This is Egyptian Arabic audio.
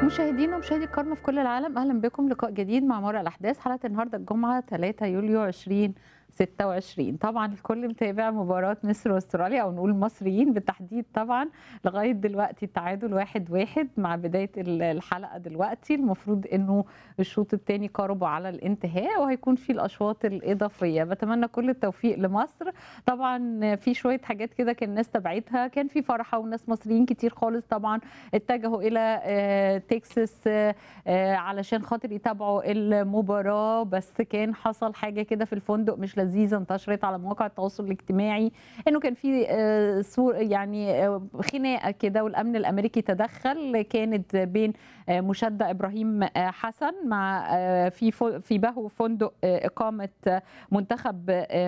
مشاهدينا ومشاهدي الكرم في كل العالم اهلا بكم لقاء جديد مع مرة الاحداث حلقه النهارده الجمعه 3 يوليو 2026 طبعا الكل متابع مباراه مصر واستراليا او نقول المصريين بالتحديد طبعا لغايه دلوقتي التعادل واحد واحد مع بدايه الحلقه دلوقتي المفروض انه الشوط الثاني قربوا على الانتهاء وهيكون في الاشواط الاضافيه بتمنى كل التوفيق لمصر طبعا في شويه حاجات كده كان الناس تبعتها كان في فرحه وناس مصريين كتير خالص طبعا اتجهوا الى تكساس علشان خاطر يتابعوا المباراه بس كان حصل حاجه كده في الفندق مش لذيذه انتشرت على مواقع التواصل الاجتماعي انه كان في صور يعني خناقه كده والامن الامريكي تدخل كانت بين مشدة ابراهيم حسن مع في في بهو فندق اقامه منتخب